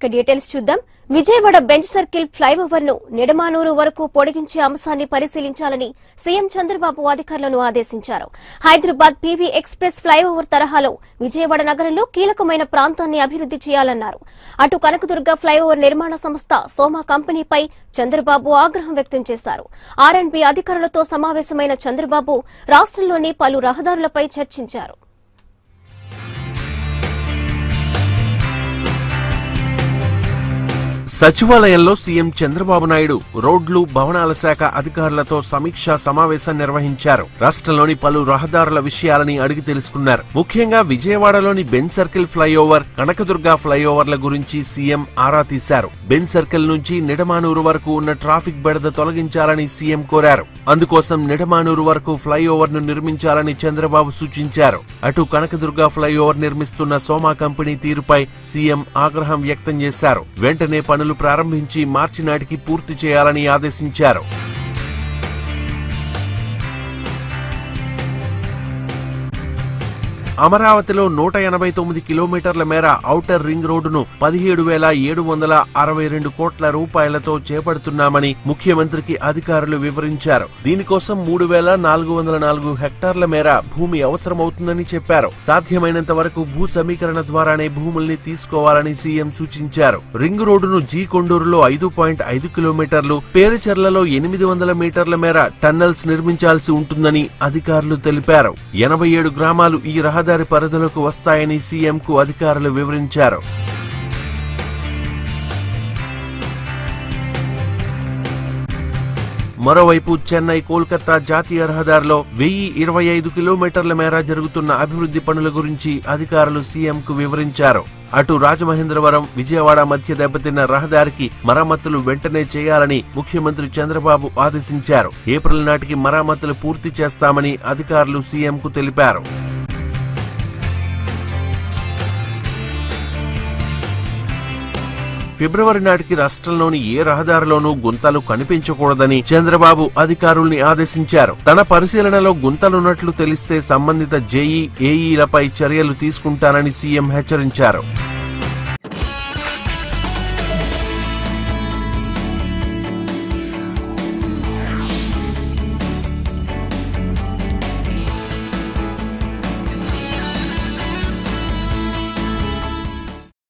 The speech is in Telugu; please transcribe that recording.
ఇక డీటెయిల్స్ చూద్దాం విజయవాడ బెంచ్ సర్కిల్ ఫ్లైఓవర్ ను నిడమానూరు వరకు పొడిగించే అంశాన్ని పరిశీలించాలని సీఎం చంద్రబాబు అధికారులను ఆదేశించారు హైదరాబాద్ పీవీ ఎక్స్ప్రెస్ ఫ్లైఓవర్ తరహాలో విజయవాడ నగరంలో కీలకమైన ప్రాంతాన్ని అభివృద్ది చేయాలన్నారు అటు కనకదుర్గ ఫ్లైఓవర్ నిర్మాణ సంస్థ సోమా కంపెనీపై చంద్రబాబు ఆగ్రహం వ్యక్తం చేశారు ఆర్ అండ్ బి అధికారులతో సమావేశమైన చంద్రబాబు రాష్ట్రంలోని పలు రహదారులపై చర్చించారు సచివాలయంలో సీఎం చంద్రబాబు నాయుడు రోడ్లు భవనాల శాఖ అధికారులతో సమీక్షా సమావేశం నిర్వహించారు రాష్ట్రంలోని పలు రహదారుల విషయాలని అడిగి తెలుసుకున్నారు ముఖ్యంగా విజయవాడలోని బెన్ సర్కిల్ ఫ్లైఓవర్ కనకదుర్గ ఫ్లైఓవర్ల గురించి సీఎం ఆరా తీశారు బెన్ సర్కిల్ నుంచి నిడమానూరు వరకు ఉన్న ట్రాఫిక్ బెడద తొలగించాలని సీఎం కోరారు అందుకోసం నిడమానూరు వరకు ఫ్లైఓవర్ ను నిర్మించాలని చంద్రబాబు సూచించారు అటు కనకదుర్గ ఫ్లైఓవర్ నిర్మిస్తున్న సోమా కంపెనీ తీరుపై సీఎం ఆగ్రహం వ్యక్తం చేశారు వెంటనే పనులు ప్రారంభించి మార్చి నాటికి పూర్తి చేయాలని ఆదేశించారు అమరావతిలో నూట ఎనభై తొమ్మిది కిలోమీటర్ల మేర ఔటర్ రింగ్ రోడ్డును పదిహేడు వేల ఏడు వందల అరవై రెండు కోట్ల రూపాయలతో చేపడుతున్నామని ముఖ్యమంత్రికి అధికారులు వివరించారు దీనికోసం మూడు వేల నాలుగు వందల నాలుగు హెక్టార్ల మేర భూమి అవసరమవుతుందని చెప్పారు సాధ్యమైనంత వరకు భూ సమీకరణ ద్వారానే భూముల్ని తీసుకోవాలని సీఎం సూచించారు రింగ్ రోడ్డును జీ కొండూరులో ఐదు పాయింట్ ఐదు కిలోమీటర్లు పేరుచెర్లలో ఎనిమిది వందల మీటర్ల మేర టన్నెల్స్ నిర్మించాల్సి ఉంటుందని అధికారులు తెలిపారు ఎనభై ఏడు గ్రామాలు ఈ రహదారి పరిధిలోకి వస్తాయని సీఎంకు అధికారులు వివరించారు మరోవైపు చెన్నై కోల్కతా జాతీయ రహదారిలో వెయ్యి ఇరవై ఐదు కిలోమీటర్ల మేర జరుగుతున్న అభివృద్ధి పనుల గురించి అధికారులు సీఎంకు వివరించారు అటు రాజమహేంద్రవరం విజయవాడ మధ్య దెబ్బతిన్న రహదారికి మరమ్మతులు వెంటనే చేయాలని ముఖ్యమంత్రి చంద్రబాబు ఆదేశించారు ఏప్రిల్ నాటికి మరమ్మతులు పూర్తి చేస్తామని అధికారులు సీఎంకు తెలిపారు ఫిబ్రవరి నాటికి రాష్ట్రంలోని ఏ రహదారిలోనూ గుంతలు కనిపించకూడదని చంద్రబాబు అధికారుల్ని ఆదేశించారు తన పరిశీలనలో గుంతలున్నట్లు తెలిస్తే సంబంధిత జేఈ ఏఈలపై చర్యలు తీసుకుంటానని సీఎం హెచ్చరించారు